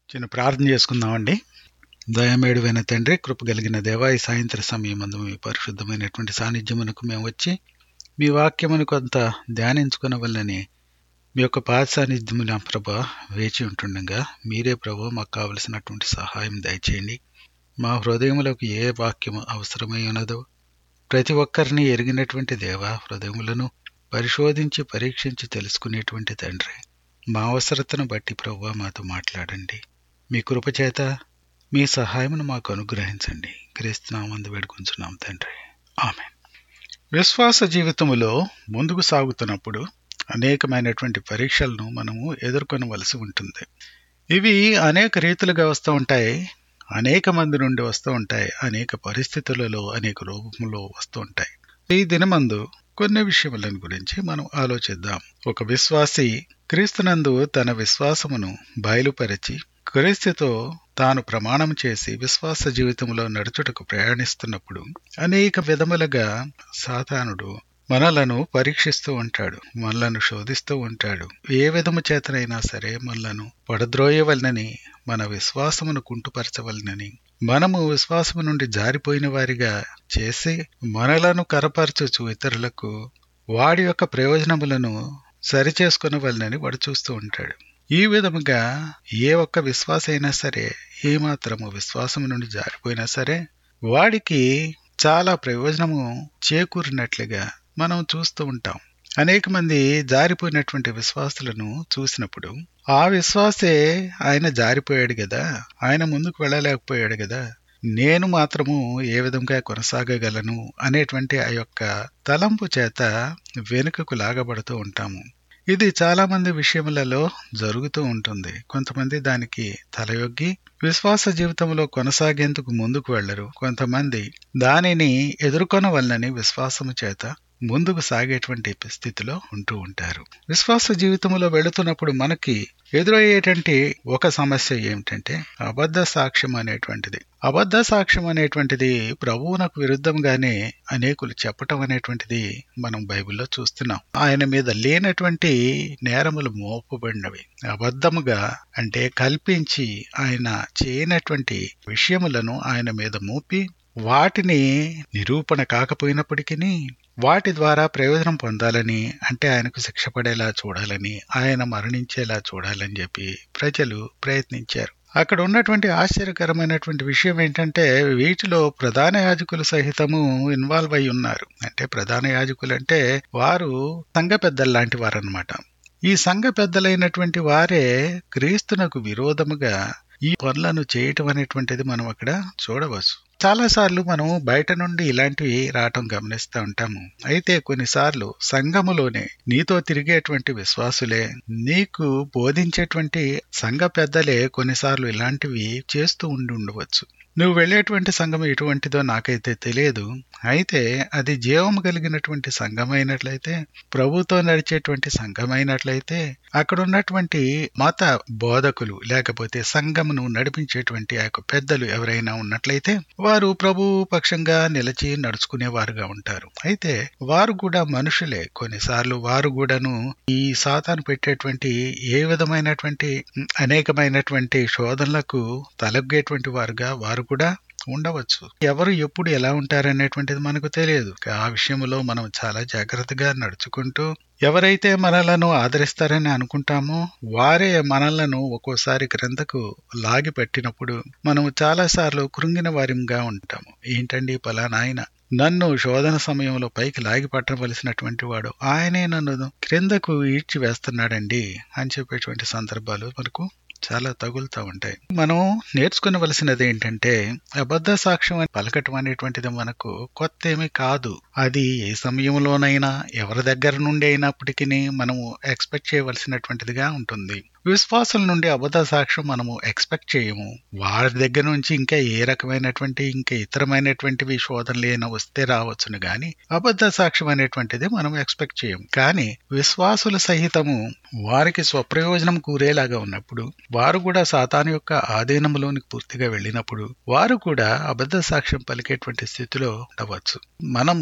చిన్న ప్రార్థన చేసుకుందామండి దయమేడువైన తండ్రి కృప కలిగిన దేవ ఈ సాయంత్ర సమయం అందు మీ పరిశుద్ధమైనటువంటి సాన్నిధ్యమునకు మేము వచ్చి మీ వాక్యమును కొంత ధ్యానించుకున్న వల్లని మీ యొక్క పాద సాన్నిధ్యము నా ప్రభ వేచి ఉంటుండగా మీరే ప్రభు మాకు కావలసినటువంటి సహాయం దయచేయండి మా హృదయములకు ఏ వాక్యము అవసరమై ఉన్నదో ప్రతి ఒక్కరిని ఎరిగినటువంటి దేవ హృదయములను పరిశోధించి పరీక్షించి తెలుసుకునేటువంటి తండ్రి మా అవసరతను బట్టి ప్రభు మాతో మాట్లాడండి మీ కృపచేత మీ సహాయమును మాకు అనుగ్రహించండి క్రీస్తునామందు వేడుకుంటున్నాం తండ్రి ఆమె విశ్వాస జీవితములో ముందుకు సాగుతున్నప్పుడు అనేకమైనటువంటి పరీక్షలను మనము ఎదుర్కొనవలసి ఉంటుంది ఇవి అనేక రీతులుగా వస్తూ ఉంటాయి అనేక మంది నుండి వస్తూ ఉంటాయి అనేక పరిస్థితులలో అనేక రూపంలో వస్తూ ఉంటాయి ఈ దినమందు కొన్ని విషయములను గురించి మనం ఆలోచిద్దాం ఒక విశ్వాసి క్రీస్తునందు తన విశ్వాసమును బయలుపరిచి క్రీస్తుతో తాను ప్రమాణం చేసి విశ్వాస జీవితంలో నడుచుటకు ప్రయాణిస్తున్నప్పుడు అనేక విధములుగా సాతానుడు మనలను పరీక్షిస్తూ ఉంటాడు మనలను శోధిస్తూ ఉంటాడు ఏ విధము చేతనైనా సరే మనలను పడద్రోయవలనని మన విశ్వాసమును కుంటుపరచవలనని మనము విశ్వాసము నుండి జారిపోయిన వారిగా చేసి మనలను కరపరచుచు ఇతరులకు వాడి యొక్క ప్రయోజనములను సరిచేసుకునవలనని వాడు చూస్తూ ఉంటాడు ఈ విధముగా ఏ ఒక్క విశ్వాస అయినా సరే ఏమాత్రము విశ్వాసం నుండి జారిపోయినా సరే వాడికి చాలా ప్రయోజనము చేకూరినట్లుగా మనం చూస్తూ ఉంటాం అనేక మంది జారిపోయినటువంటి విశ్వాసులను చూసినప్పుడు ఆ విశ్వాసే ఆయన జారిపోయాడు కదా ఆయన ముందుకు వెళ్ళలేకపోయాడు కదా నేను మాత్రము ఏ విధంగా కొనసాగగలను అనేటువంటి ఆ యొక్క తలంపు చేత వెనుకకు లాగబడుతూ ఉంటాము ఇది చాలా మంది విషయములలో జరుగుతూ ఉంటుంది కొంతమంది దానికి తలయొగ్గి విశ్వాస జీవితంలో కొనసాగేందుకు ముందుకు వెళ్లరు కొంతమంది దానిని ఎదుర్కొనవలనని విశ్వాసము చేత ముందుకు సాగేటువంటి స్థితిలో ఉంటూ ఉంటారు విశ్వాస జీవితంలో వెళుతున్నప్పుడు మనకి ఎదురయ్యేటువంటి ఒక సమస్య ఏమిటంటే అబద్ధ సాక్ష్యం అనేటువంటిది అబద్ధ సాక్ష్యం అనేటువంటిది ప్రభువునకు విరుద్ధంగానే అనేకులు చెప్పటం అనేటువంటిది మనం బైబిల్లో చూస్తున్నాం ఆయన మీద లేనటువంటి నేరములు మోపబడినవి అబద్ధముగా అంటే కల్పించి ఆయన చేయనటువంటి విషయములను ఆయన మీద మోపి వాటిని నిరూపణ కాకపోయినప్పటికీ వాటి ద్వారా ప్రయోజనం పొందాలని అంటే ఆయనకు శిక్ష పడేలా చూడాలని ఆయన మరణించేలా చూడాలని చెప్పి ప్రజలు ప్రయత్నించారు అక్కడ ఉన్నటువంటి ఆశ్చర్యకరమైనటువంటి విషయం ఏంటంటే వీటిలో ప్రధాన యాజకులు సహితము ఇన్వాల్వ్ అయి ఉన్నారు అంటే ప్రధాన యాజకులు అంటే వారు సంఘ పెద్దల్లాంటి వారు అనమాట ఈ సంఘ పెద్దలైనటువంటి వారే క్రీస్తునకు విరోధముగా ఈ పనులను చేయటం అనేటువంటిది మనం అక్కడ చూడవచ్చు చాలాసార్లు మనం బయట నుండి ఇలాంటివి రావటం గమనిస్తూ ఉంటాము అయితే కొన్నిసార్లు సంఘములోనే నీతో తిరిగేటువంటి విశ్వాసులే నీకు బోధించేటువంటి సంఘ పెద్దలే కొన్నిసార్లు ఇలాంటివి చేస్తూ ఉండి ఉండవచ్చు నువ్వు వెళ్ళేటువంటి సంఘం ఎటువంటిదో నాకైతే తెలియదు అయితే అది జీవము కలిగినటువంటి సంఘమైనట్లయితే ప్రభుతో నడిచేటువంటి సంఘమైనట్లయితే అక్కడ ఉన్నటువంటి మత బోధకులు లేకపోతే సంఘమును నడిపించేటువంటి ఆ యొక్క పెద్దలు ఎవరైనా ఉన్నట్లయితే వారు ప్రభు పక్షంగా నిలిచి నడుచుకునేవారుగా ఉంటారు అయితే వారు కూడా మనుషులే కొన్నిసార్లు వారు కూడాను ఈ సాతాను పెట్టేటువంటి ఏ విధమైనటువంటి అనేకమైనటువంటి శోధనలకు తలగ్గేటువంటి వారుగా వారు కూడా ఉండవచ్చు ఎవరు ఎప్పుడు ఎలా ఉంటారనేటువంటిది మనకు తెలియదు ఆ విషయంలో మనం చాలా జాగ్రత్తగా నడుచుకుంటూ ఎవరైతే మనలను ఆదరిస్తారని అనుకుంటామో వారే మనలను ఒక్కోసారి క్రిందకు లాగి పెట్టినప్పుడు మనము చాలాసార్లు కృంగిన వారిగా ఉంటాము ఏంటండి పలానా ఆయన నన్ను శోధన సమయంలో పైకి లాగి పట్టవలసినటువంటి వాడు ఆయనే నన్ను క్రిందకు ఈడ్చి వేస్తున్నాడండి అని చెప్పేటువంటి సందర్భాలు మనకు చాలా తగులుతూ ఉంటాయి మనం నేర్చుకునవలసినది ఏంటంటే అబద్ధ సాక్ష్యం పలకటం అనేటువంటిది మనకు కొత్త ఏమీ కాదు అది ఏ సమయంలోనైనా ఎవరి దగ్గర నుండి అయినప్పటికీ మనము ఎక్స్పెక్ట్ చేయవలసినటువంటిదిగా ఉంటుంది విశ్వాసుల నుండి అబద్ధ సాక్ష్యం మనము ఎక్స్పెక్ట్ చేయము వారి దగ్గర నుంచి ఇంకా ఏ రకమైనటువంటి ఇంకా ఇతరమైనటువంటివి శోధనలు ఏమైనా వస్తే రావచ్చును గాని అబద్ధ సాక్ష్యం అనేటువంటిది మనం ఎక్స్పెక్ట్ చేయము కానీ విశ్వాసుల సహితము వారికి స్వప్రయోజనం కూరేలాగా ఉన్నప్పుడు వారు కూడా సాతాను యొక్క ఆధీనంలోనికి పూర్తిగా వెళ్ళినప్పుడు వారు కూడా అబద్ధ సాక్ష్యం పలికేటువంటి స్థితిలో ఉండవచ్చు మనము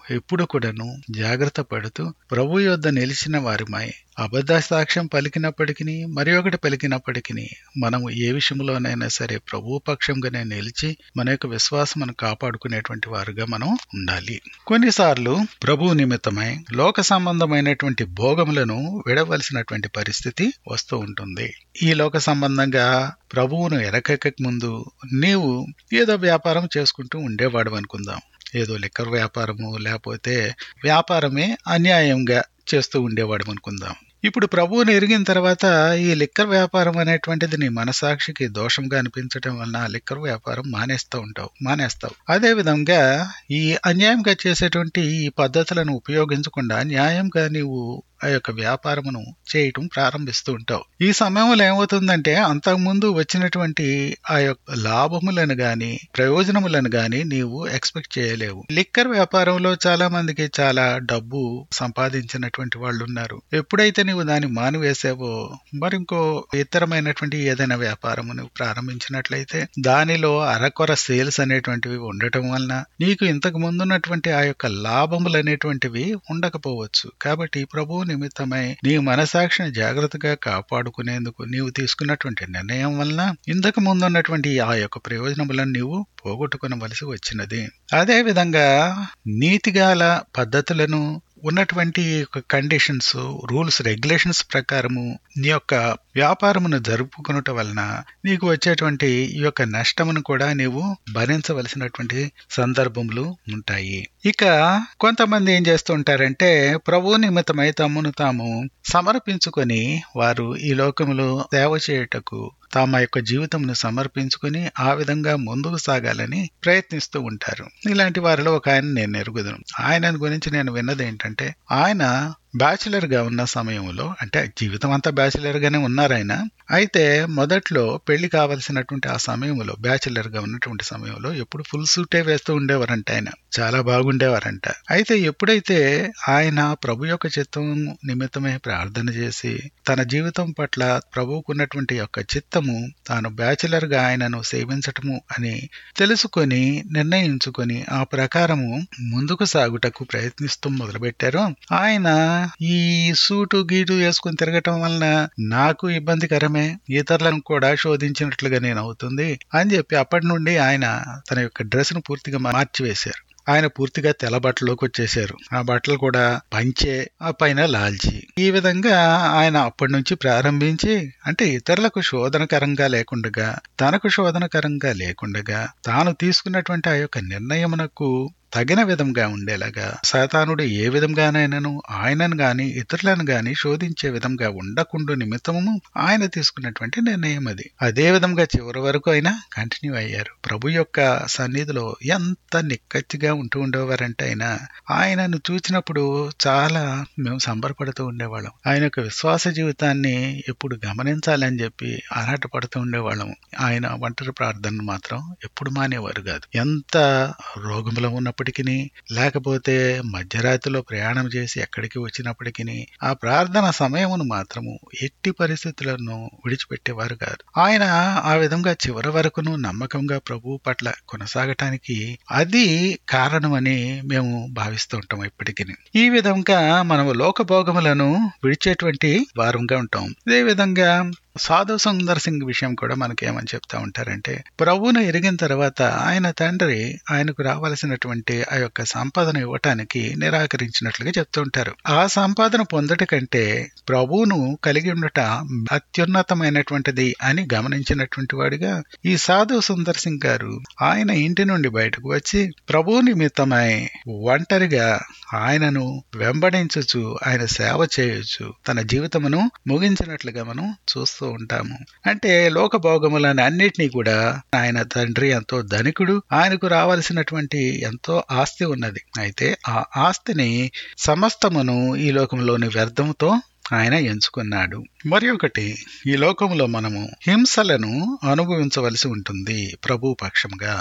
ఎప్పుడు కూడాను జాగ్రత్త పడుతూ ప్రభు యొద్ద నిలిచిన వారిమై అబద్ధ సాక్ష్యం పలికినప్పటికీ మరి ఒకటి పలికినప్పటికీ మనము ఏ విషయంలోనైనా సరే ప్రభు పక్షంగానే నిలిచి మన యొక్క విశ్వాసం కాపాడుకునేటువంటి వారుగా మనం ఉండాలి కొన్నిసార్లు ప్రభు నిమిత్తమై లోక సంబంధమైనటువంటి భోగములను విడవలసినటువంటి పరిస్థితి వస్తూ ఉంటుంది ఈ లోక సంబంధంగా ప్రభువును ఎరకక ముందు నీవు ఏదో వ్యాపారం చేసుకుంటూ ఉండేవాడు అనుకుందాం ఏదో లిక్కర్ వ్యాపారము లేకపోతే వ్యాపారమే అన్యాయంగా చేస్తూ ఉండేవాడు అనుకుందాం ఇప్పుడు ప్రభువుని ఎరిగిన తర్వాత ఈ లిక్కర్ వ్యాపారం అనేటువంటిది నీ మనసాక్షికి దోషంగా అనిపించడం వలన ఆ లిక్కర్ వ్యాపారం మానేస్తూ ఉంటావు మానేస్తావు అదే విధంగా ఈ అన్యాయంగా చేసేటువంటి ఈ పద్ధతులను ఉపయోగించకుండా న్యాయంగా నీవు ఆ యొక్క వ్యాపారమును చేయటం ప్రారంభిస్తూ ఉంటావు ఈ సమయంలో ఏమవుతుందంటే అంతకుముందు వచ్చినటువంటి ఆ యొక్క లాభములను గాని ప్రయోజనములను గాని నీవు ఎక్స్పెక్ట్ చేయలేవు లిక్కర్ వ్యాపారంలో చాలా మందికి చాలా డబ్బు సంపాదించినటువంటి వాళ్ళు ఉన్నారు ఎప్పుడైతే నీవు దాన్ని మానివేసావో మరింకో ఇతరమైనటువంటి ఏదైనా వ్యాపారము నువ్వు ప్రారంభించినట్లయితే దానిలో అరకొర సేల్స్ అనేటువంటివి ఉండటం వలన నీకు ఇంతకు ముందున్నటువంటి ఆ యొక్క లాభములు అనేటువంటివి ఉండకపోవచ్చు కాబట్టి ప్రభు నిమిత్తమై నీ మనసాక్షిని జాగ్రత్తగా కాపాడుకునేందుకు నీవు తీసుకున్నటువంటి నిర్ణయం వలన ఇంతకు ముందున్నటువంటి ఆ యొక్క ప్రయోజనములను నీవు పోగొట్టుకునవలసి వచ్చినది అదే విధంగా నీతిగాల పద్ధతులను ఉన్నటువంటి కండిషన్స్ రూల్స్ రెగ్యులేషన్స్ ప్రకారము నీ యొక్క వ్యాపారమును జరుపుకునటం వలన నీకు వచ్చేటువంటి ఈ యొక్క నష్టమును కూడా నీవు భరించవలసినటువంటి సందర్భములు ఉంటాయి ఇక కొంతమంది ఏం చేస్తూ ఉంటారంటే ప్రభు నిమిత్తమై తమ్మును తాము సమర్పించుకొని వారు ఈ లోకములో సేవ చేయుటకు తమ యొక్క జీవితంను సమర్పించుకుని ఆ విధంగా ముందుకు సాగాలని ప్రయత్నిస్తూ ఉంటారు ఇలాంటి వారిలో ఒక ఆయన నేను ఎరుగుదును ఆయన గురించి నేను విన్నది ఏంటంటే ఆయన బ్యాచిలర్ గా ఉన్న సమయంలో అంటే జీవితం అంతా బ్యాచిలర్ గానే ఉన్నారాయన అయితే మొదట్లో పెళ్లి కావలసినటువంటి ఆ సమయంలో బ్యాచిలర్ గా ఉన్నటువంటి సమయంలో ఎప్పుడు ఫుల్ సూటే వేస్తూ ఉండేవారంట ఆయన చాలా బాగుండేవారంట అయితే ఎప్పుడైతే ఆయన ప్రభు యొక్క చిత్తం నిమిత్తమే ప్రార్థన చేసి తన జీవితం పట్ల ప్రభువుకున్నటువంటి యొక్క చిత్తము తాను బ్యాచిలర్ గా ఆయనను సేవించటము అని తెలుసుకొని నిర్ణయించుకొని ఆ ప్రకారము ముందుకు సాగుటకు ప్రయత్నిస్తూ మొదలుపెట్టారు ఆయన ఈ సూటు గీటు వేసుకుని తిరగటం వలన నాకు ఇబ్బందికరమే ఇతరులను కూడా శోధించినట్లుగా నేను అవుతుంది అని చెప్పి అప్పటి నుండి ఆయన తన యొక్క డ్రెస్ ను పూర్తిగా మార్చివేశారు ఆయన పూర్తిగా తెల్ల బట్టలోకి వచ్చేశారు ఆ బట్టలు కూడా పంచే ఆ పైన లాల్చి ఈ విధంగా ఆయన అప్పటి నుంచి ప్రారంభించి అంటే ఇతరులకు శోధనకరంగా లేకుండగా తనకు శోధనకరంగా లేకుండగా తాను తీసుకున్నటువంటి ఆ యొక్క నిర్ణయమునకు తగిన విధంగా ఉండేలాగా సాతానుడు ఏ విధంగానైనాను ఆయనను గాని ఇతరులను గాని శోధించే విధంగా ఉండకుండా నిమిత్తము ఆయన తీసుకున్నటువంటి నిర్ణయం అది అదే విధంగా చివరి వరకు అయినా కంటిన్యూ అయ్యారు ప్రభు యొక్క సన్నిధిలో ఎంత నిక్కచ్చిగా ఉంటూ ఉండేవారంటే ఆయన ఆయనను చూసినప్పుడు చాలా మేము సంబరపడుతూ ఉండేవాళ్ళం ఆయన యొక్క విశ్వాస జీవితాన్ని ఎప్పుడు గమనించాలని చెప్పి ఆరాట పడుతూ ఉండేవాళ్ళం ఆయన ఒంటరి ప్రార్థన మాత్రం ఎప్పుడు మానేవారు కాదు ఎంత రోగంలో ఉన్నప్పటికీ లేకపోతే మధ్యరాత్రిలో ప్రయాణం చేసి ఎక్కడికి వచ్చినప్పటికీ ఆ ప్రార్థన సమయమును మాత్రము ఎట్టి పరిస్థితులను విడిచిపెట్టేవారు కాదు ఆయన ఆ విధంగా చివరి వరకును నమ్మకంగా ప్రభు పట్ల కొనసాగటానికి అది కారణమని మేము భావిస్తూ ఉంటాం ఇప్పటికీ ఈ విధంగా మనము లోకభోగములను విడిచేటువంటి వారంగా ఉంటాం ఇదే విధంగా సాధు సుందర్ సింగ్ విషయం కూడా మనకి ఏమని చెప్తా ఉంటారంటే ప్రభువును ఎరిగిన తర్వాత ఆయన తండ్రి ఆయనకు రావాల్సినటువంటి ఆ యొక్క సంపాదన ఇవ్వటానికి నిరాకరించినట్లుగా చెప్తూ ఉంటారు ఆ సంపాదన పొందట కంటే ప్రభువును కలిగి ఉండట అత్యున్నతమైనటువంటిది అని గమనించినటువంటి వాడిగా ఈ సాధు సుందర్ సింగ్ గారు ఆయన ఇంటి నుండి బయటకు వచ్చి ప్రభు నిమిత్తమై ఒంటరిగా ఆయనను వెంబడించచ్చు ఆయన సేవ చేయొచ్చు తన జీవితమును ముగించినట్లుగా మనం చూస్తూ ఉంటాము అంటే లోక భోగములను అన్నిటినీ కూడా ఆయన తండ్రి ఎంతో ధనికుడు ఆయనకు రావాల్సినటువంటి ఎంతో ఆస్తి ఉన్నది అయితే ఆ ఆస్తిని సమస్తమును ఈ లోకంలోని వ్యర్థముతో ఆయన ఎంచుకున్నాడు మరి ఒకటి ఈ లోకంలో మనము హింసలను అనుభవించవలసి ఉంటుంది ప్రభు పక్షంగా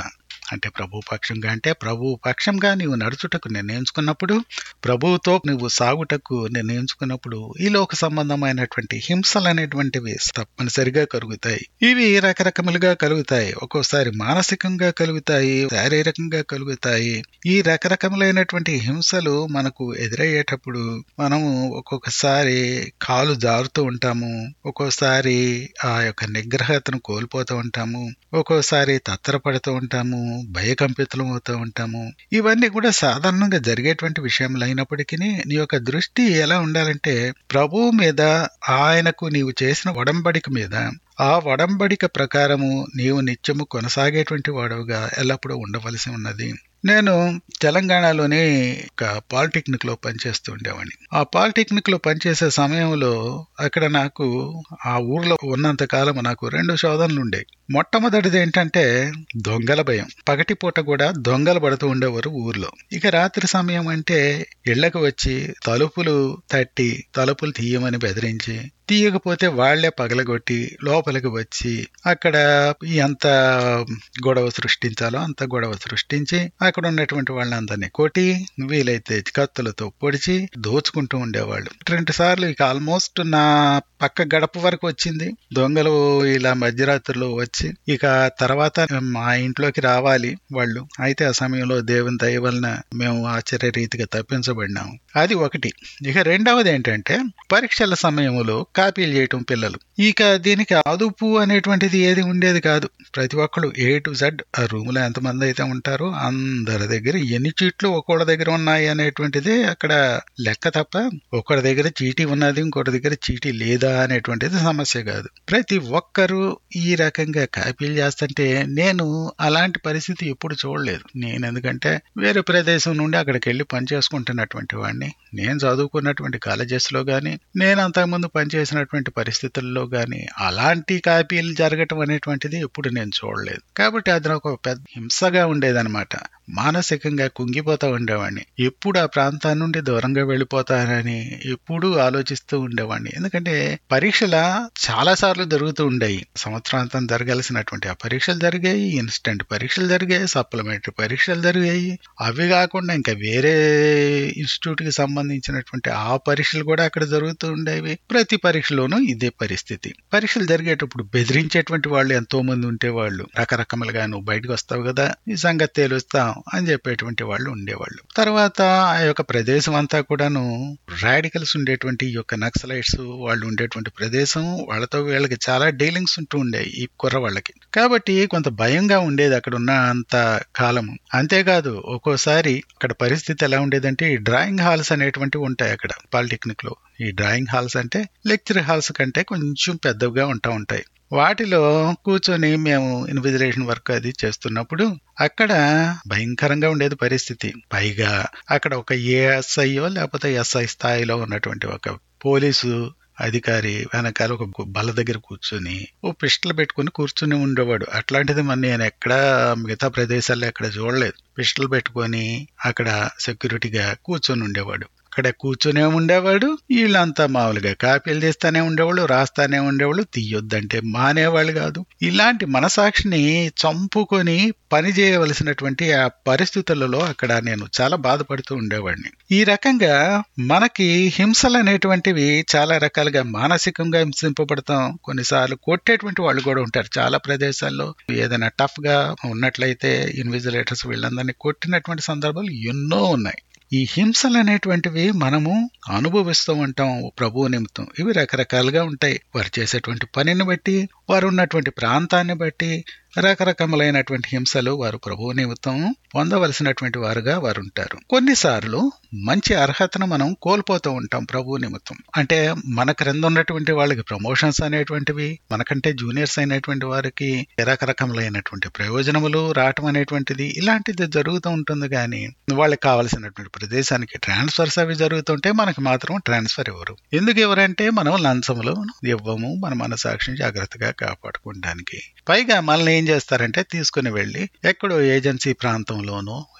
అంటే ప్రభు పక్షంగా అంటే ప్రభు పక్షంగా నీవు నడుచుటకు నిర్ణయించుకున్నప్పుడు ప్రభువుతో నువ్వు సాగుటకు నిర్ణయించుకున్నప్పుడు ఈ లోక సంబంధమైనటువంటి హింసలు అనేటువంటివి తప్పనిసరిగా కలుగుతాయి ఇవి రకరకములుగా కలుగుతాయి ఒక్కోసారి మానసికంగా కలుగుతాయి శారీరకంగా కలుగుతాయి ఈ రకరకములైనటువంటి హింసలు మనకు ఎదురయ్యేటప్పుడు మనము ఒక్కొక్కసారి కాలు జారుతూ ఉంటాము ఒక్కోసారి ఆ యొక్క నిగ్రహతను కోల్పోతూ ఉంటాము ఒక్కోసారి తత్తరపడుతూ ఉంటాము భయకంపితులం అవుతూ ఉంటాము ఇవన్నీ కూడా సాధారణంగా జరిగేటువంటి విషయములు అయినప్పటికీ నీ యొక్క దృష్టి ఎలా ఉండాలంటే ప్రభువు మీద ఆయనకు నీవు చేసిన ఒడంబడిక మీద ఆ వడంబడిక ప్రకారము నీవు నిత్యము కొనసాగేటువంటి వాడవుగా ఎల్లప్పుడూ ఉండవలసి ఉన్నది నేను తెలంగాణలోని ఒక పాలిటెక్నిక్ లో పనిచేస్తూ ఉండేవాడిని ఆ పాలిటెక్నిక్ లో పనిచేసే సమయంలో అక్కడ నాకు ఆ ఊర్లో ఉన్నంత కాలం నాకు రెండు శోధనలు ఉండేవి మొట్టమొదటిది ఏంటంటే దొంగల భయం పగటిపూట కూడా దొంగలు పడుతూ ఉండేవారు ఊర్లో ఇక రాత్రి సమయం అంటే ఇళ్లకు వచ్చి తలుపులు తట్టి తలుపులు తీయమని బెదిరించి తీయకపోతే వాళ్లే పగలగొట్టి లోపలికి వచ్చి అక్కడ ఎంత గొడవ సృష్టించాలో అంత గొడవ సృష్టించి అక్కడ ఉన్నటువంటి వాళ్ళందరినీ కొట్టి వీలైతే కత్తులతో పొడిచి దోచుకుంటూ ఉండేవాళ్ళు రెండు సార్లు ఇక ఆల్మోస్ట్ నా పక్క గడప వరకు వచ్చింది దొంగలు ఇలా మధ్యరాత్రిలో వచ్చి ఇక తర్వాత మా ఇంట్లోకి రావాలి వాళ్ళు అయితే ఆ సమయంలో దేవుని దయ వలన మేము ఆశ్చర్య రీతిగా తప్పించబడినాము అది ఒకటి ఇక రెండవది ఏంటంటే పరీక్షల సమయంలో కాపీలు చేయటం పిల్లలు ఇక దీనికి అదుపు అనేటువంటిది ఏది ఉండేది కాదు ప్రతి ఒక్కళ్ళు ఏ టు జెడ్ ఆ రూమ్ లో ఎంతమంది అయితే ఉంటారో అందరి దగ్గర ఎన్ని చీట్లు ఒక్కొక్క దగ్గర ఉన్నాయి అనేటువంటిది అక్కడ లెక్క తప్ప ఒకరి దగ్గర చీటీ ఉన్నది ఇంకొకటి దగ్గర చీటీ లేదా అనేటువంటిది సమస్య కాదు ప్రతి ఒక్కరూ ఈ రకంగా కాపీలు చేస్తుంటే నేను అలాంటి పరిస్థితి ఎప్పుడు చూడలేదు నేను ఎందుకంటే వేరే ప్రదేశం నుండి అక్కడికి వెళ్ళి పని చేసుకుంటున్నటువంటి వాడిని నేను చదువుకున్నటువంటి కాలేజెస్ లో గాని నేను అంతకుముందు పనిచేసినటువంటి పరిస్థితుల్లో గాని అలాంటి కాపీలు జరగటం అనేటువంటిది ఎప్పుడు నేను చూడలేదు కాబట్టి అది నాకు ఒక పెద్ద హింసగా ఉండేదన్నమాట మానసికంగా కుంగిపోతూ ఉండేవాడిని ఎప్పుడు ఆ ప్రాంతాన్ని నుండి దూరంగా వెళ్ళిపోతానని ఎప్పుడు ఆలోచిస్తూ ఉండేవాడిని ఎందుకంటే పరీక్షల చాలా సార్లు జరుగుతూ ఉండేవి సంవత్సరాంతం జరగాల్సినటువంటి ఆ పరీక్షలు జరిగాయి ఇన్స్టెంట్ పరీక్షలు జరిగాయి సప్లిమెంటరీ పరీక్షలు జరిగాయి అవి కాకుండా ఇంకా వేరే ఇన్స్టిట్యూట్ కి సంబంధించినటువంటి ఆ పరీక్షలు కూడా అక్కడ జరుగుతూ ఉండేవి ప్రతి పరీక్షలోనూ ఇదే పరిస్థితి పరీక్షలు జరిగేటప్పుడు బెదిరించేటువంటి వాళ్ళు ఎంతో మంది ఉంటేవాళ్ళు రకరకములుగా నువ్వు బయటకు వస్తావు కదా ఈ సంగతి తేలుస్తాం అని చెప్పేటువంటి వాళ్ళు ఉండేవాళ్ళు తర్వాత ఆ యొక్క ప్రదేశం అంతా కూడాను రాడికల్స్ ఉండేటువంటి ఈ యొక్క నక్సలైట్స్ వాళ్ళు ఉండేటువంటి ప్రదేశం వాళ్ళతో వీళ్ళకి చాలా డీలింగ్స్ ఉంటూ ఉండేవి ఈ కుర్ర వాళ్ళకి కాబట్టి కొంత భయంగా ఉండేది అక్కడ ఉన్న అంత కాలం అంతేకాదు ఒక్కోసారి అక్కడ పరిస్థితి ఎలా ఉండేదంటే ఈ డ్రాయింగ్ హాల్స్ అనేటువంటివి ఉంటాయి అక్కడ పాలిటెక్నిక్ లో ఈ డ్రాయింగ్ హాల్స్ అంటే లెక్చర్ హాల్స్ కంటే కొంచెం పెద్దవిగా ఉంటా ఉంటాయి వాటిలో కూర్చొని మేము ఇన్విజిలేషన్ వర్క్ అది చేస్తున్నప్పుడు అక్కడ భయంకరంగా ఉండేది పరిస్థితి పైగా అక్కడ ఒక ఏఎస్ఐయో లేకపోతే ఎస్ఐ స్థాయిలో ఉన్నటువంటి ఒక పోలీసు అధికారి వెనకాల ఒక బల్ల దగ్గర కూర్చుని ఓ పిస్టల్ పెట్టుకుని కూర్చుని ఉండేవాడు అట్లాంటిది మరి నేను ఎక్కడా మిగతా ప్రదేశాల్లో ఎక్కడ చూడలేదు పిస్టల్ పెట్టుకొని అక్కడ సెక్యూరిటీగా కూర్చొని ఉండేవాడు అక్కడ కూర్చునే ఉండేవాడు వీళ్ళంతా మామూలుగా కాపీలు తీస్తానే ఉండేవాళ్ళు రాస్తానే ఉండేవాళ్ళు తీయొద్దంటే మానేవాళ్ళు కాదు ఇలాంటి మనసాక్షిని చంపుకొని పని చేయవలసినటువంటి ఆ పరిస్థితులలో అక్కడ నేను చాలా బాధపడుతూ ఉండేవాడిని ఈ రకంగా మనకి హింసలు అనేటువంటివి చాలా రకాలుగా మానసికంగా హింసింపబడతాం కొన్నిసార్లు కొట్టేటువంటి వాళ్ళు కూడా ఉంటారు చాలా ప్రదేశాల్లో ఏదైనా టఫ్ గా ఉన్నట్లయితే ఇన్విజిలేటర్స్ వీళ్ళందరినీ కొట్టినటువంటి సందర్భాలు ఎన్నో ఉన్నాయి ఈ హింసలు అనేటువంటివి మనము అనుభవిస్తూ ఉంటాం ప్రభు నిమిత్తం ఇవి రకరకాలుగా ఉంటాయి వారు చేసేటువంటి పనిని బట్టి వారు ఉన్నటువంటి ప్రాంతాన్ని బట్టి రకరకములైనటువంటి హింసలు వారు ప్రభువు నిమిత్తం పొందవలసినటువంటి వారుగా వారు ఉంటారు కొన్నిసార్లు మంచి అర్హతను మనం కోల్పోతూ ఉంటాం ప్రభు నిమిత్తం అంటే మన క్రింద ఉన్నటువంటి వాళ్ళకి ప్రమోషన్స్ అనేటువంటివి మనకంటే జూనియర్స్ అయినటువంటి వారికి రకరకములైనటువంటి ప్రయోజనములు రావటం అనేటువంటిది ఇలాంటిది జరుగుతూ ఉంటుంది కానీ వాళ్ళకి కావలసినటువంటి ప్రదేశానికి ట్రాన్స్ఫర్స్ అవి జరుగుతుంటే మనకి మాత్రం ట్రాన్స్ఫర్ ఇవ్వరు ఎందుకు ఎవరంటే మనం లంచములు ఇవ్వము మన మనసాక్షిని జాగ్రత్తగా కాపాడుకోవడానికి పైగా మనల్ని ఏం చేస్తారంటే తీసుకుని వెళ్ళి ఎక్కడో ఏజెన్సీ ప్రాంతంలోనో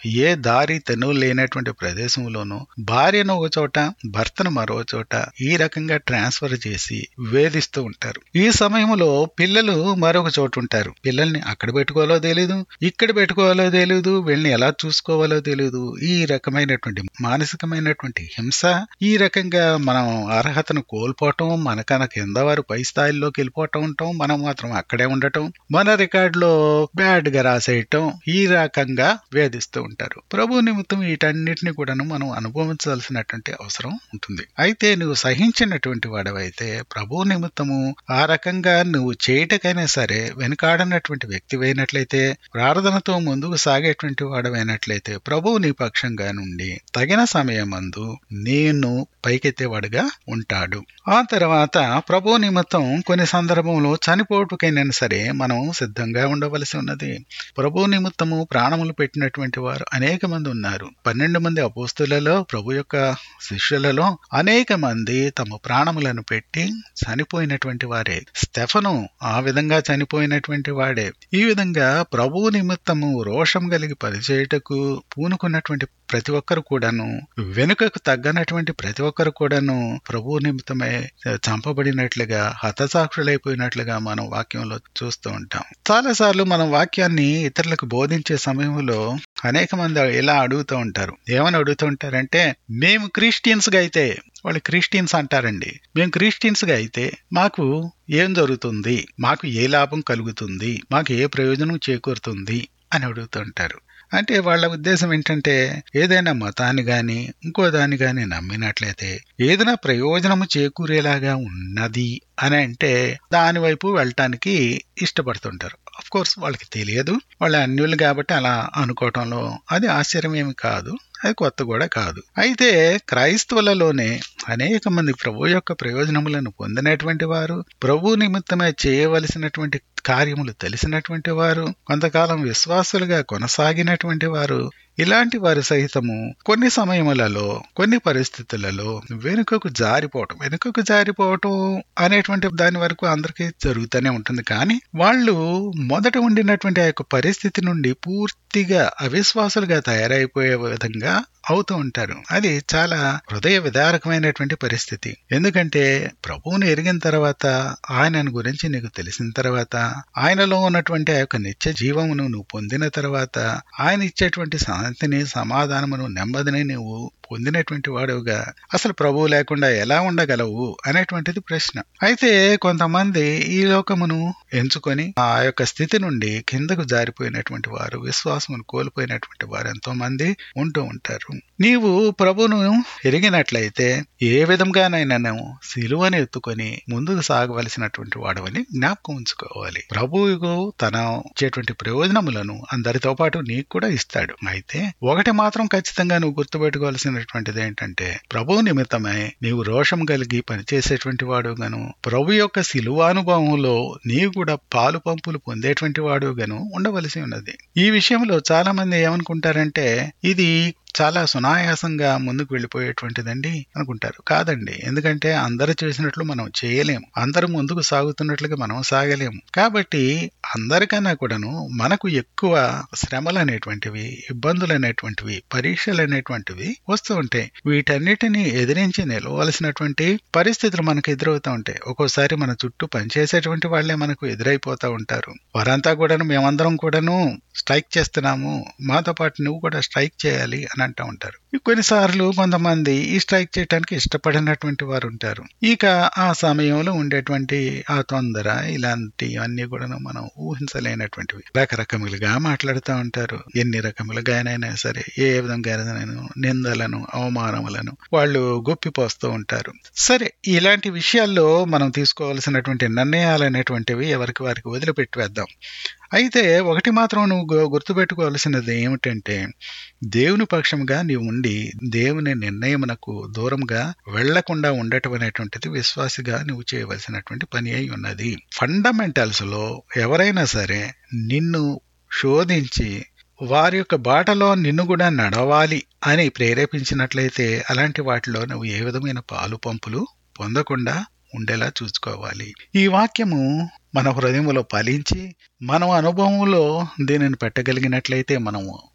ఏ దారి తెను లేనటువంటి ప్రదేశంలోనూ భార్యను ఒక చోట భర్తను మరో చోట ఈ రకంగా ట్రాన్స్ఫర్ చేసి వేధిస్తూ ఉంటారు ఈ సమయంలో పిల్లలు మరొక చోటు ఉంటారు పిల్లల్ని అక్కడ పెట్టుకోవాలో తెలీదు ఇక్కడ పెట్టుకోవాలో తెలీదు వీళ్ళని ఎలా చూసుకోవాలో తెలీదు ఈ రకమైనటువంటి మానసికమైనటువంటి హింస ఈ రకంగా మనం అర్హతను కోల్పోవటం మనకన్నా కింద వారు పై స్థాయిలోకి వెళ్ళిపోవటం ఉంటాం మనం మాత్రం అక్కడే ఉండటం మన రికార్డులో బ్యాడ్ గా రాసేయటం ఈ రకంగా వేధిస్తూ ఉంటారు ప్రభు నిమిత్తం వీటన్నిటిని కూడాను మనం అనుభవించాల్సినటువంటి అవసరం ఉంటుంది అయితే నువ్వు సహించినటువంటి వాడవైతే ప్రభు నిమిత్తము ఆ రకంగా నువ్వు చేయటకైనా సరే వెనుకాడనటువంటి వ్యక్తివైనట్లయితే ప్రార్థనతో ముందుకు సాగేటువంటి వాడవైనట్లయితే ప్రభు నీ పక్షంగా నుండి తగిన సమయమందు నేను పైకెత్తేవాడుగా ఉంటాడు ఆ తర్వాత ప్రభు నిమిత్తం కొన్ని సందర్భంలో చనిపోటుకైనా సరే మనం సిద్ధంగా ఉండవలసి ఉన్నది ప్రభు నిమిత్తము ప్రాణములు పెట్టినటువంటి వారు అనేక మంది ఉన్నారు పన్నెండు మంది అపోస్తులలో ప్రభు యొక్క శిష్యులలో అనేక మంది తమ ప్రాణములను పెట్టి చనిపోయినటువంటి వారే స్టెఫను ఆ విధంగా చనిపోయినటువంటి వాడే ఈ విధంగా ప్రభు నిమిత్తము రోషం కలిగి పనిచేయటకు పూనుకున్నటువంటి ప్రతి ఒక్కరు కూడాను వెనుకకు తగ్గనటువంటి ప్రతి ఒక్కరు కూడాను ప్రభు నిమిత్తమై చంపబడినట్లుగా హతసాక్షులైపోయినట్లుగా మనం వాక్యంలో చూస్తూ ఉంటాం చాలా సార్లు మనం వాక్యాన్ని ఇతరులకు బోధించే సమయంలో అనేక మంది ఇలా అడుగుతూ ఉంటారు ఏమని అడుగుతూ ఉంటారంటే మేము క్రిస్టియన్స్ గా అయితే వాళ్ళు క్రిస్టియన్స్ అంటారండి మేము క్రిస్టియన్స్ గా అయితే మాకు ఏం జరుగుతుంది మాకు ఏ లాభం కలుగుతుంది మాకు ఏ ప్రయోజనం చేకూరుతుంది అని అడుగుతుంటారు అంటే వాళ్ళ ఉద్దేశం ఏంటంటే ఏదైనా మతాన్ని గాని ఇంకో దాన్ని గాని నమ్మినట్లయితే ఏదైనా ప్రయోజనము చేకూరేలాగా ఉన్నది అని అంటే దాని వైపు వెళ్ళటానికి ఇష్టపడుతుంటారు అఫ్ కోర్స్ వాళ్ళకి తెలియదు వాళ్ళ అన్యులు కాబట్టి అలా అనుకోవటంలో అది ఆశ్చర్యం ఏమి కాదు అది కొత్త కూడా కాదు అయితే క్రైస్తవులలోనే అనేక మంది ప్రభు యొక్క ప్రయోజనములను పొందినటువంటి వారు ప్రభు నిమిత్తమే చేయవలసినటువంటి కార్యములు తెలిసినటువంటి వారు కొంతకాలం విశ్వాసులుగా కొనసాగినటువంటి వారు ఇలాంటి వారి సహితము కొన్ని సమయములలో కొన్ని పరిస్థితులలో వెనుకకు జారిపోవటం వెనుకకు జారిపోవటం అనేటువంటి దాని వరకు అందరికీ జరుగుతూనే ఉంటుంది కానీ వాళ్ళు మొదట ఉండినటువంటి ఆ యొక్క పరిస్థితి నుండి పూర్తిగా అవిశ్వాసులుగా తయారైపోయే విధంగా అవుతూ ఉంటారు అది చాలా హృదయ విదారకమైనటువంటి పరిస్థితి ఎందుకంటే ప్రభువుని ఎరిగిన తర్వాత ఆయనను గురించి నీకు తెలిసిన తర్వాత ఆయనలో ఉన్నటువంటి ఆ యొక్క నిత్య జీవమును నువ్వు పొందిన తర్వాత ఆయన ఇచ్చేటువంటి శాంతిని సమాధానమును నెమ్మదిని నువ్వు పొందినటువంటి వాడుగా అసలు ప్రభువు లేకుండా ఎలా ఉండగలవు అనేటువంటిది ప్రశ్న అయితే కొంతమంది ఈ లోకమును ఎంచుకొని ఆ యొక్క స్థితి నుండి కిందకు జారిపోయినటువంటి వారు విశ్వాసమును కోల్పోయినటువంటి వారు ఎంతో మంది ఉంటూ ఉంటారు నీవు ప్రభును ఎరిగినట్లయితే ఏ విధంగానైనా నువ్వు సిలువని ఎత్తుకొని ముందుకు సాగవలసినటువంటి వాడవని జ్ఞాపకం ఉంచుకోవాలి ప్రభువుకు తన ఇచ్చేటువంటి ప్రయోజనములను అందరితో పాటు నీకు కూడా ఇస్తాడు అయితే ఒకటి మాత్రం ఖచ్చితంగా నువ్వు గుర్తుపెట్టుకోవాల్సినటువంటిది ఏంటంటే ప్రభు నిమిత్తమై నీవు రోషం కలిగి పనిచేసేటువంటి వాడు గను ప్రభు యొక్క సిలువానుభవంలో నీవు కూడా పాలు పంపులు పొందేటువంటి వాడు గను ఉండవలసి ఉన్నది ఈ విషయంలో చాలా మంది ఏమనుకుంటారంటే ఇది చాలా సునాయాసంగా ముందుకు వెళ్ళిపోయేటువంటిదండి అనుకుంటారు కాదండి ఎందుకంటే అందరు చేసినట్లు మనం చేయలేము అందరూ ముందుకు సాగుతున్నట్లుగా మనం సాగలేము కాబట్టి అందరికన్నా కూడాను మనకు ఎక్కువ శ్రమలు అనేటువంటివి ఇబ్బందులు అనేటువంటివి పరీక్షలు అనేటువంటివి వస్తూ ఉంటాయి వీటన్నిటిని ఎదిరించి నిలవలసినటువంటి పరిస్థితులు మనకు ఎదురవుతూ ఉంటాయి ఒక్కోసారి మన చుట్టూ పనిచేసేటువంటి వాళ్లే మనకు ఎదురైపోతూ ఉంటారు వారంతా కూడాను మేమందరం కూడాను స్ట్రైక్ చేస్తున్నాము మాతో పాటు నువ్వు కూడా స్ట్రైక్ చేయాలి అని అంటూ ఉంటారు కొన్నిసార్లు కొంతమంది ఈ స్ట్రైక్ చేయడానికి ఇష్టపడినటువంటి వారు ఉంటారు ఇక ఆ సమయంలో ఉండేటువంటి ఆ తొందర ఇలాంటివన్నీ కూడా మనం ఊహించలేనటువంటివి రకరకములుగా మాట్లాడుతూ ఉంటారు ఎన్ని రకములుగానైనా సరే ఏ విధంగా నిందలను అవమానములను వాళ్ళు గొప్పిపోస్తూ ఉంటారు సరే ఇలాంటి విషయాల్లో మనం తీసుకోవాల్సినటువంటి నిర్ణయాలు అనేటువంటివి ఎవరికి వారికి వదిలిపెట్టి వేద్దాం అయితే ఒకటి మాత్రం నువ్వు గుర్తుపెట్టుకోవాల్సినది ఏమిటంటే దేవుని పక్షంగా నీవు ఉండి దేవుని నిర్ణయమునకు దూరంగా వెళ్లకుండా ఉండటం అనేటువంటిది విశ్వాసిగా నువ్వు చేయవలసినటువంటి పని అయి ఉన్నది ఫండమెంటల్స్ లో ఎవరైనా సరే నిన్ను శోధించి వారి యొక్క బాటలో నిన్ను కూడా నడవాలి అని ప్రేరేపించినట్లయితే అలాంటి వాటిలో నువ్వు ఏ విధమైన పాలు పంపులు పొందకుండా ఉండేలా చూసుకోవాలి ఈ వాక్యము మన హృదయంలో ఫలించి మనం అనుభవంలో దీనిని పెట్టగలిగినట్లయితే మనము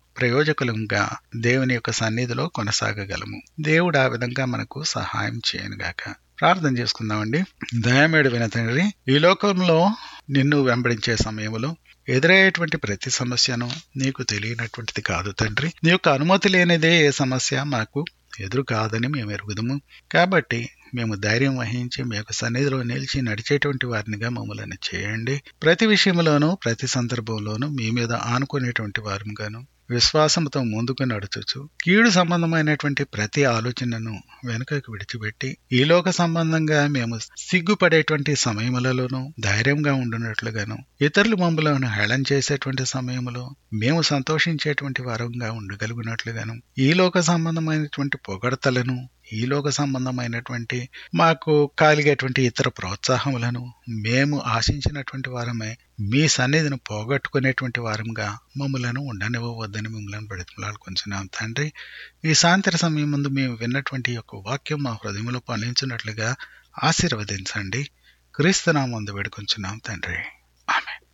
ప్రయోజకులంగా దేవుని యొక్క సన్నిధిలో కొనసాగగలము దేవుడు ఆ విధంగా మనకు సహాయం చేయనుగాక ప్రార్థన చేసుకుందామండి దయమేడు విన తండ్రి ఈ లోకంలో నిన్ను వెంబడించే సమయంలో ఎదురయ్యేటువంటి ప్రతి సమస్యను నీకు తెలియనటువంటిది కాదు తండ్రి నీ యొక్క అనుమతి లేనిదే ఏ సమస్య మాకు ఎదురు కాదని మేము ఎరుగుదము కాబట్టి మేము ధైర్యం వహించి మీ యొక్క సన్నిధిలో నిలిచి నడిచేటువంటి వారినిగా మమ్మల్ని చేయండి ప్రతి విషయంలోనూ ప్రతి సందర్భంలోనూ మీ మీద ఆనుకునేటువంటి వారుగాను విశ్వాసంతో ముందుకు నడుచుచు కీడు సంబంధమైనటువంటి ప్రతి ఆలోచనను వెనుకకు విడిచిపెట్టి ఈ లోక సంబంధంగా మేము సిగ్గుపడేటువంటి సమయములలోనూ ధైర్యంగా ఉండునట్లుగాను ఇతరులు మమ్మలను హేళన చేసేటువంటి సమయంలో మేము సంతోషించేటువంటి వారంగా ఉండగలుగునట్లుగాను ఈ లోక సంబంధమైనటువంటి పొగడతలను ఈ లోక సంబంధమైనటువంటి మాకు కాలిగేటువంటి ఇతర ప్రోత్సాహములను మేము ఆశించినటువంటి వారమే మీ సన్నిధిని పోగొట్టుకునేటువంటి వారంగా మమ్మలను ఉండనివ్వవద్దని మిమ్మల్ని బ్రతిమలాడుకుంటున్నాం తండ్రి ఈ సాయంత్ర సమయం ముందు మేము విన్నటువంటి యొక్క వాక్యం మా హృదయంలో పాలించినట్లుగా ఆశీర్వదించండి క్రీస్తునామందు వేడుకొంచున్నాం తండ్రి ఆమె